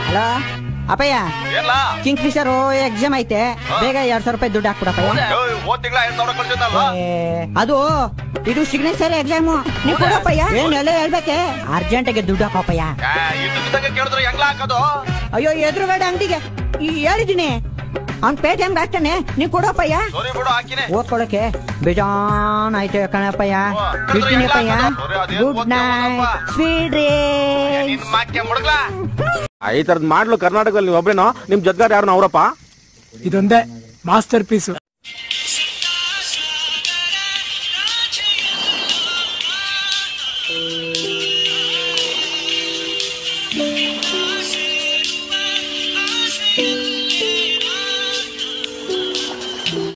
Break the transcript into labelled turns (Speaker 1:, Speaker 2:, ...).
Speaker 1: Hello ಅಪ್ಪಯ್ಯ
Speaker 2: ಏನ್ಲಾ
Speaker 1: king Fisher exam ಐತೆ ಬೇಗ ಎರಡ್ ಸಾವಿರ ರೂಪಾಯಿ ದುಡ್ಡು ಹಾಕ್ಬಿಡಪ್ಪಯ್ಯ
Speaker 2: ಹೋದ್ ತಿಂಗಳ ಐದ್ ಸಾವಿರ ಕಳ್ಸಿದ್ದಲ್ವಾ
Speaker 1: ಏ, ಅದು ಇದು ಸಿಗ್ನೇಚರ್ ಎಕ್ಸಾಮ್ ನೀವು ಕೊಡಪ್ಪಯ್ಯ ಏನ್ ಎಲ್ಲ ಹೇಳ್ಬೇಕೆ ಅರ್ಜೆಂಟಿಗೆ ದುಡ್ಡು ಹಾಕಪ್ಪಯ್ಯ
Speaker 2: ಇದ್ದಕ್ಕೆ ಕೇಳಿದ್ರೆ ಹೆಂಗ್ಲಾ ಹಾಕೋದು
Speaker 1: ಅಯ್ಯೋ ಎದುರುಗಡೆ ಅಂಗಡಿಗೆ ಈ ಹೇಳಿದೀನಿ ಅವ್ನ್ ಪೇಟಿಎಂ ಹಾಕ್ತಾನೆ ನೀವ್ ಕೊಡಪ್ಪಯ್ಯ
Speaker 2: ಸರಿ ಬಿಡು ಹಾಕಿನಿ
Speaker 1: ಓದ್ಕೊಳಕ್ಕೆ ಬೇಜಾನ್ ಆಯ್ತು ಕಣಪ್ಪಯ್ಯ
Speaker 2: ಓ,
Speaker 1: ಇರ್ತೀನಿ ಅಪ್ಪಯ್ಯ
Speaker 2: ಸರಿ, ಅದೇನ್
Speaker 1: ಗುಡ್
Speaker 2: ಓದ್ತೀಯ
Speaker 1: ನೈಟ್
Speaker 2: ಓದಪ್ಪ.
Speaker 1: ಸ್ವೀಟ್
Speaker 2: ನಿನ್ ಮಾಕ್ಕೆ ಮುಡುಗ್ಲಾ
Speaker 3: ಈ ತರದ್ ಮಾಡ್ಲು ಕರ್ನಾಟಕದಲ್ಲಿ ನೀವು ಒಬ್ರೇನೋ ನಿಮ್ ಜೊತೆಗಾರ ಯಾರು ಅವರಪ್ಪ
Speaker 4: ಇದೊಂದೇ ಮಾಸ್ಟರ್ ಪೀಸು